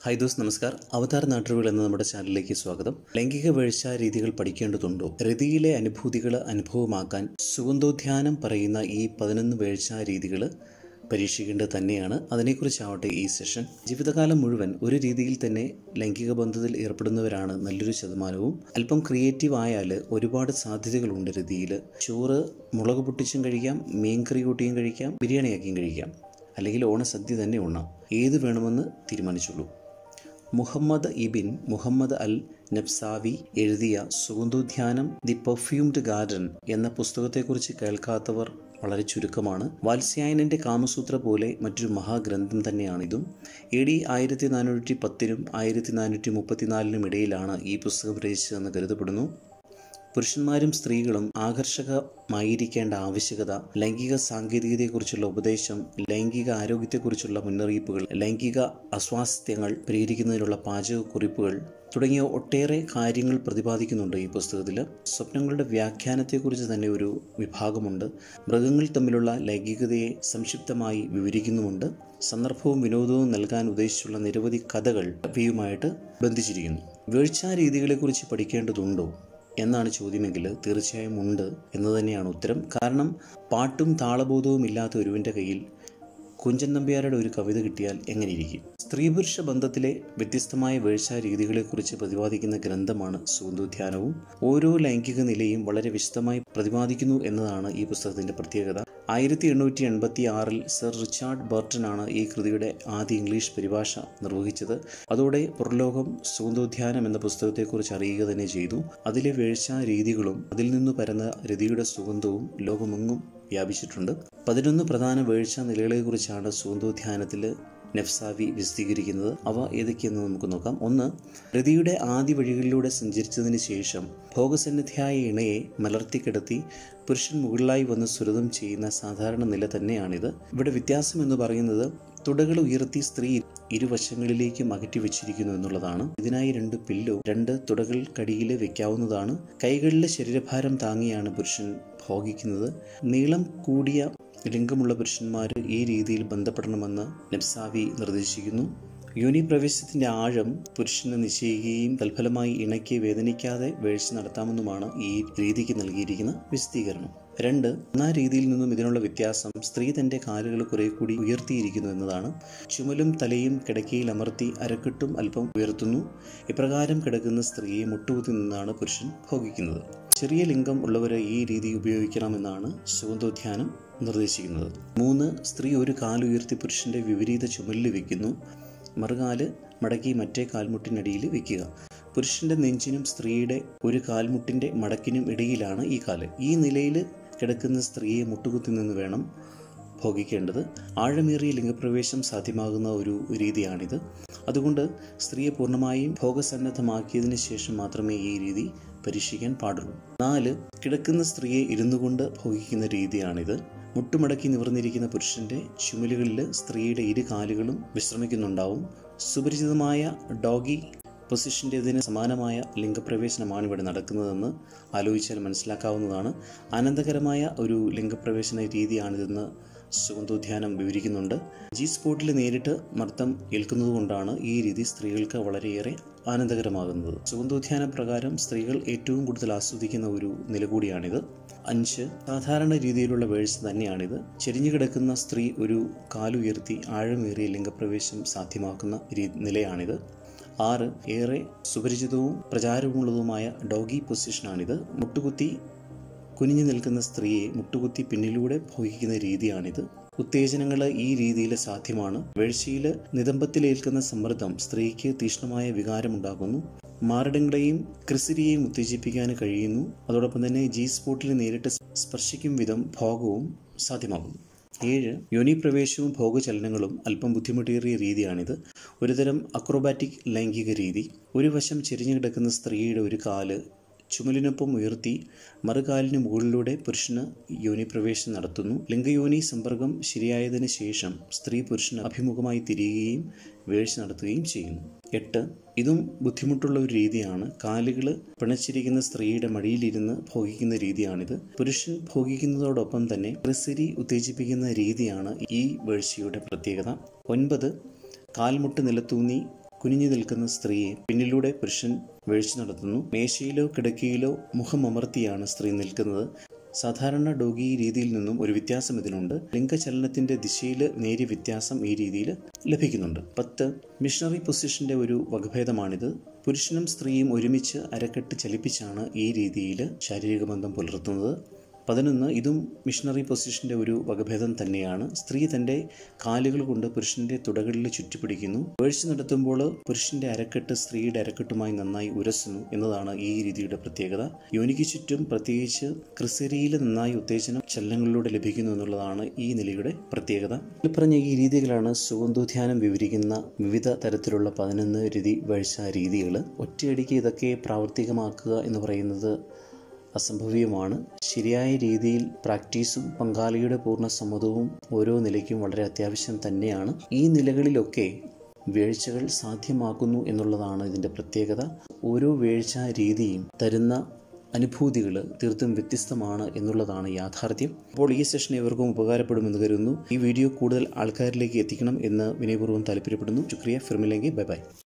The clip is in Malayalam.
ഹായ് ദോസ് നമസ്കാർ അവതാർ നാട്ടുകൾ എന്ന നമ്മുടെ ചാനലിലേക്ക് സ്വാഗതം ലൈംഗിക വീഴ്ച രീതികൾ പഠിക്കേണ്ടതുണ്ടോ രതിയിലെ അനുഭൂതികൾ അനുഭവമാക്കാൻ സുഗന്ധോദ്യാനം പറയുന്ന ഈ പതിനൊന്ന് വീഴ്ച രീതികൾ പരീക്ഷിക്കേണ്ടത് തന്നെയാണ് അതിനെക്കുറിച്ചാവട്ടെ ഈ സെഷൻ ജീവിതകാലം മുഴുവൻ ഒരു രീതിയിൽ തന്നെ ലൈംഗിക ബന്ധത്തിൽ ഏർപ്പെടുന്നവരാണ് നല്ലൊരു ശതമാനവും അല്പം ക്രിയേറ്റീവ് ആയാൽ ഒരുപാട് സാധ്യതകളുണ്ട് രതിയിൽ ചോറ് മുളക് പൊട്ടിച്ചും കഴിക്കാം മീൻകറി കൂട്ടിയും കഴിക്കാം ബിരിയാണിയാക്കിയും കഴിക്കാം അല്ലെങ്കിൽ ഓണസദ്യ തന്നെ ഉണ്ണാം ഏത് വേണമെന്ന് തീരുമാനിച്ചുള്ളൂ മുഹമ്മദ് ഇബിൻ മുഹമ്മദ് അൽ നബ്സാവി എഴുതിയ സുഗന്ധോദ്യാനം ദി പെർഫ്യൂംഡ് ഗാർഡൻ എന്ന പുസ്തകത്തെക്കുറിച്ച് കേൾക്കാത്തവർ വളരെ ചുരുക്കമാണ് വാത്സ്യായനൻ്റെ കാമസൂത്ര പോലെ മറ്റൊരു മഹാഗ്രന്ഥം തന്നെയാണിതും എ ഡി ആയിരത്തി നാനൂറ്റി പത്തിനും ആയിരത്തി നാനൂറ്റി മുപ്പത്തിനാലിനും ഇടയിലാണ് ഈ പുസ്തകം രചിച്ചതെന്ന് കരുതപ്പെടുന്നു പുരുഷന്മാരും സ്ത്രീകളും ആകർഷകമായിരിക്കേണ്ട ആവശ്യകത ലൈംഗിക സാങ്കേതികതയെക്കുറിച്ചുള്ള ഉപദേശം ലൈംഗിക ആരോഗ്യത്തെക്കുറിച്ചുള്ള മുന്നറിയിപ്പുകൾ ലൈംഗിക അസ്വാസ്ഥ്യങ്ങൾ പരിഹരിക്കുന്നതിനുള്ള പാചകക്കുറിപ്പുകൾ തുടങ്ങിയ ഒട്ടേറെ കാര്യങ്ങൾ പ്രതിപാദിക്കുന്നുണ്ട് ഈ പുസ്തകത്തിൽ സ്വപ്നങ്ങളുടെ വ്യാഖ്യാനത്തെക്കുറിച്ച് തന്നെ ഒരു വിഭാഗമുണ്ട് മൃഗങ്ങൾ തമ്മിലുള്ള ലൈംഗികതയെ സംക്ഷിപ്തമായി വിവരിക്കുന്നുമുണ്ട് സന്ദർഭവും വിനോദവും നൽകാൻ ഉദ്ദേശിച്ചുള്ള നിരവധി കഥകൾ ഇവയുമായിട്ട് ബന്ധിച്ചിരിക്കുന്നു വീഴ്ചാ രീതികളെക്കുറിച്ച് പഠിക്കേണ്ടതുണ്ടോ എന്നാണ് ചോദ്യമെങ്കിൽ തീർച്ചയായും ഉണ്ട് എന്ന് തന്നെയാണ് ഉത്തരം കാരണം പാട്ടും താളബോധവും ഇല്ലാത്ത ഒരുവിൻ്റെ കയ്യിൽ കുഞ്ചൻ നമ്പ്യാരുടെ ഒരു കവിത കിട്ടിയാൽ എങ്ങനെയിരിക്കും സ്ത്രീ പുരുഷ ബന്ധത്തിലെ വ്യത്യസ്തമായ വീഴ്ച രീതികളെക്കുറിച്ച് പ്രതിപാദിക്കുന്ന ഗ്രന്ഥമാണ് സുഗന്ധോദ്യാനവും ഓരോ ലൈംഗിക നിലയും വളരെ വിശദമായി പ്രതിപാദിക്കുന്നു എന്നതാണ് ഈ പുസ്തകത്തിന്റെ പ്രത്യേകത ആയിരത്തി എണ്ണൂറ്റി എൺപത്തി ആറിൽ സർ റിച്ചാർഡ് ബർട്ടനാണ് ഈ കൃതിയുടെ ആദ്യ ഇംഗ്ലീഷ് പരിഭാഷ നിർവഹിച്ചത് അതോടെ പുറലോകം സുഗന്ധോദ്യാനം എന്ന പുസ്തകത്തെക്കുറിച്ച് അറിയുക തന്നെ ചെയ്തു അതിലെ വീഴ്ച രീതികളും അതിൽ നിന്ന് പരന്ന രതിയുടെ സുഗന്ധവും ലോകമെങ്ങും വ്യാപിച്ചിട്ടുണ്ട് പതിനൊന്ന് പ്രധാന വീഴ്ച നിലകളെക്കുറിച്ചാണ് സുഗന്ധോദ്യാനത്തിൽ നെഫ്സാവി വിശദീകരിക്കുന്നത് അവ ഏതൊക്കെയെന്ന് നമുക്ക് നോക്കാം ഒന്ന് രതിയുടെ ആദ്യ വഴികളിലൂടെ സഞ്ചരിച്ചതിന് ശേഷം ഭോഗസന്നിധിയായ ഇണയെ മലർത്തിക്കിടത്തി പുരുഷൻ മുകളിലായി വന്ന് സുരതം ചെയ്യുന്ന സാധാരണ നില തന്നെയാണിത് ഇവിടെ വ്യത്യാസം എന്ന് പറയുന്നത് തുടകൾ ഉയർത്തി സ്ത്രീ ഇരുവശങ്ങളിലേക്കും അകറ്റി വെച്ചിരിക്കുന്നു എന്നുള്ളതാണ് ഇതിനായി രണ്ട് പില്ലോ രണ്ട് തുടകൾ കടിയിൽ വെക്കാവുന്നതാണ് കൈകളിലെ ശരീരഭാരം താങ്ങിയാണ് പുരുഷൻ ഭോഗിക്കുന്നത് നീളം കൂടിയ ലിംഗമുള്ള പുരുഷന്മാർ ഈ രീതിയിൽ ബന്ധപ്പെടണമെന്ന് നെബ്സാവി നിർദ്ദേശിക്കുന്നു യോനി പ്രവേശത്തിന്റെ ആഴം പുരുഷന് നിശ്ചയിക്കുകയും തൽഫലമായി ഇണയ്ക്ക് വേദനിക്കാതെ വീഴ്ച നടത്താമെന്നുമാണ് ഈ രീതിക്ക് നൽകിയിരിക്കുന്ന വിശദീകരണം രണ്ട് ഒന്നാം രീതിയിൽ നിന്നും ഇതിനുള്ള വ്യത്യാസം സ്ത്രീ തന്റെ കാലുകൾ കുറെ കൂടി ഉയർത്തിയിരിക്കുന്നു എന്നതാണ് ചുമലും തലയും കിടക്കയിൽ അമർത്തി അരക്കെട്ടും അല്പം ഉയർത്തുന്നു ഇപ്രകാരം കിടക്കുന്ന സ്ത്രീയെ മുട്ടുകുത്തി നിന്നാണ് പുരുഷൻ ഭോഗിക്കുന്നത് ചെറിയ ലിംഗം ഉള്ളവരെ ഈ രീതി ഉപയോഗിക്കണമെന്നാണ് സുഗന്ധോദ്യാനം നിർദ്ദേശിക്കുന്നത് മൂന്ന് സ്ത്രീ ഒരു കാലുയർത്തി പുരുഷന്റെ വിപരീത ചുമലിൽ വെക്കുന്നു മറുകാല് മടക്കി മറ്റേ കാൽമുട്ടിനടിയിൽ വെക്കുക പുരുഷന്റെ നെഞ്ചിനും സ്ത്രീയുടെ ഒരു കാൽമുട്ടിന്റെ മടക്കിനും ഇടയിലാണ് ഈ കാല് ഈ നിലയിൽ കിടക്കുന്ന സ്ത്രീയെ മുട്ടുകുത്തി നിന്ന് വേണം ഭോഗിക്കേണ്ടത് ആഴമേറിയ ലിംഗപ്രവേശം സാധ്യമാകുന്ന ഒരു രീതിയാണിത് അതുകൊണ്ട് സ്ത്രീയെ പൂർണ്ണമായും ഭോഗസന്നദ്ധമാക്കിയതിന് ശേഷം മാത്രമേ ഈ രീതി പരീക്ഷിക്കാൻ പാടുള്ളൂ നാല് കിടക്കുന്ന സ്ത്രീയെ ഇരുന്നു കൊണ്ട് ഭോഗിക്കുന്ന രീതിയാണിത് മുട്ടുമടക്കി നിവർന്നിരിക്കുന്ന പുരുഷന്റെ ചുമലുകളിൽ സ്ത്രീയുടെ ഇരു കാലുകളും വിശ്രമിക്കുന്നുണ്ടാവും സുപരിചിതമായ ഡോഗി പൊസിഷൻ്റെതിന് സമാനമായ ലിംഗപ്രവേശനമാണ് ഇവിടെ നടക്കുന്നതെന്ന് ആലോചിച്ചാൽ മനസ്സിലാക്കാവുന്നതാണ് ആനന്ദകരമായ ഒരു ലിംഗപ്രവേശന രീതിയാണിതെന്ന് സുഗന്ധോദ്യാനം വിവരിക്കുന്നുണ്ട് ജി സ്പോട്ടിൽ നേരിട്ട് മർദ്ദം ഏൽക്കുന്നതുകൊണ്ടാണ് ഈ രീതി സ്ത്രീകൾക്ക് വളരെയേറെ ആനന്ദകരമാകുന്നത് സുഗന്ധോദ്യാന പ്രകാരം സ്ത്രീകൾ ഏറ്റവും കൂടുതൽ ആസ്വദിക്കുന്ന ഒരു നില കൂടിയാണിത് അഞ്ച് സാധാരണ രീതിയിലുള്ള വേഴ്ച തന്നെയാണിത് ചെരിഞ്ഞു കിടക്കുന്ന സ്ത്രീ ഒരു കാലുയർത്തി ആഴമേറിയ ലിംഗപ്രവേശം സാധ്യമാക്കുന്ന നിലയാണിത് ആറ് ഏറെ സുപരിചിതവും പ്രചാരമുള്ളതുമായ ഡോഗി പൊസിഷനാണിത് മുട്ടുകുത്തി കുനിഞ്ഞു നിൽക്കുന്ന സ്ത്രീയെ മുട്ടുകുത്തി പിന്നിലൂടെ ഭോഗിക്കുന്ന രീതിയാണിത് ഉത്തേജനങ്ങൾ ഈ രീതിയിൽ സാധ്യമാണ് വീഴ്ചയിൽ നിതംബത്തിലേൽക്കുന്ന സമ്മർദ്ദം സ്ത്രീക്ക് തീക്ഷ്ണമായ വികാരമുണ്ടാകുന്നു മാരടങ്ങളെയും ക്രിസിരിയെയും ഉത്തേജിപ്പിക്കാൻ കഴിയുന്നു അതോടൊപ്പം തന്നെ ജി സ്പോട്ടിൽ നേരിട്ട് സ്പർശിക്കും വിധം ഭോഗവും സാധ്യമാകുന്നു ഏഴ് യോനി പ്രവേശവും ഭോഗചലനങ്ങളും അല്പം ബുദ്ധിമുട്ടേറിയ രീതിയാണിത് ഒരുതരം അക്രോബാറ്റിക് ലൈംഗിക രീതി ഒരു വശം ചെരിഞ്ഞു കിടക്കുന്ന സ്ത്രീയുടെ ഒരു കാല് ചുമലിനൊപ്പം ഉയർത്തി മറുകാലിന് മുകളിലൂടെ പുരുഷന് യോനിപ്രവേശം നടത്തുന്നു ലിംഗയോനി സമ്പർക്കം ശരിയായതിനു ശേഷം സ്ത്രീ പുരുഷന് അഭിമുഖമായി തിരിയുകയും വീഴ്ച നടത്തുകയും ചെയ്യുന്നു എട്ട് ഇതും ബുദ്ധിമുട്ടുള്ള ഒരു രീതിയാണ് കാലുകൾ പിണച്ചിരിക്കുന്ന സ്ത്രീയുടെ മടിയിലിരുന്ന് ഭോഗിക്കുന്ന രീതിയാണിത് പുരുഷൻ ഭോഗിക്കുന്നതോടൊപ്പം തന്നെ ക്രിസിരി ഉത്തേജിപ്പിക്കുന്ന രീതിയാണ് ഈ വീഴ്ചയുടെ പ്രത്യേകത ഒൻപത് കാൽമുട്ട് നിലത്തൂന്നി കുനിഞ്ഞു നിൽക്കുന്ന സ്ത്രീയെ പിന്നിലൂടെ പുരുഷൻ വീഴ്ച നടത്തുന്നു മേശയിലോ കിടക്കയിലോ മുഖമമർത്തിയാണ് സ്ത്രീ നിൽക്കുന്നത് സാധാരണ ഡോഗി രീതിയിൽ നിന്നും ഒരു വ്യത്യാസം ഇതിനുണ്ട് ലിംഗചലനത്തിന്റെ ദിശയിൽ നേരിയ വ്യത്യാസം ഈ രീതിയിൽ ലഭിക്കുന്നുണ്ട് പത്ത് മിഷണറി പൊസിഷന്റെ ഒരു വകഭേദമാണിത് പുരുഷനും സ്ത്രീയും ഒരുമിച്ച് അരക്കെട്ട് ചലിപ്പിച്ചാണ് ഈ രീതിയിൽ ശാരീരിക ബന്ധം പുലർത്തുന്നത് പതിനൊന്ന് ഇതും മിഷണറി പൊസിഷന്റെ ഒരു വകഭേദം തന്നെയാണ് സ്ത്രീ തന്റെ കാലുകൾ കൊണ്ട് പുരുഷന്റെ തുടകളിൽ ചുറ്റിപ്പിടിക്കുന്നു വീഴ്ച നടത്തുമ്പോൾ പുരുഷന്റെ അരക്കെട്ട് സ്ത്രീയുടെ അരക്കെട്ടുമായി നന്നായി ഉരസുന്നു എന്നതാണ് ഈ രീതിയുടെ പ്രത്യേകത യോനിക്ക് ചുറ്റും പ്രത്യേകിച്ച് ക്രിസരിയിൽ നന്നായി ഉത്തേജനം ചലനങ്ങളിലൂടെ ലഭിക്കുന്നു എന്നുള്ളതാണ് ഈ നിലയുടെ പ്രത്യേകത ഈ പറഞ്ഞ ഈ രീതികളാണ് സുഗന്ധോദ്യാനം വിവരിക്കുന്ന വിവിധ തരത്തിലുള്ള പതിനൊന്ന് രീതി വീഴ്ച രീതികൾ ഒറ്റയടിക്ക് ഇതൊക്കെ പ്രാവർത്തികമാക്കുക എന്ന് പറയുന്നത് അസംഭവ്യമാണ് ശരിയായ രീതിയിൽ പ്രാക്ടീസും പങ്കാളിയുടെ പൂർണ്ണ സമ്മതവും ഓരോ നിലയ്ക്കും വളരെ അത്യാവശ്യം തന്നെയാണ് ഈ നിലകളിലൊക്കെ വീഴ്ചകൾ സാധ്യമാക്കുന്നു എന്നുള്ളതാണ് ഇതിൻ്റെ പ്രത്യേകത ഓരോ വീഴ്ച രീതിയും തരുന്ന അനുഭൂതികൾ തീർത്തും വ്യത്യസ്തമാണ് എന്നുള്ളതാണ് യാഥാർത്ഥ്യം അപ്പോൾ ഈ സെഷൻ ഇവർക്കും ഉപകാരപ്പെടുമെന്ന് കരുതുന്നു ഈ വീഡിയോ കൂടുതൽ ആൾക്കാരിലേക്ക് എത്തിക്കണം എന്ന് വിനയപൂർവ്വം താല്പര്യപ്പെടുന്നു ശുക്രിയ ഫിർമില്ലെങ്കിൽ ബൈ ബൈ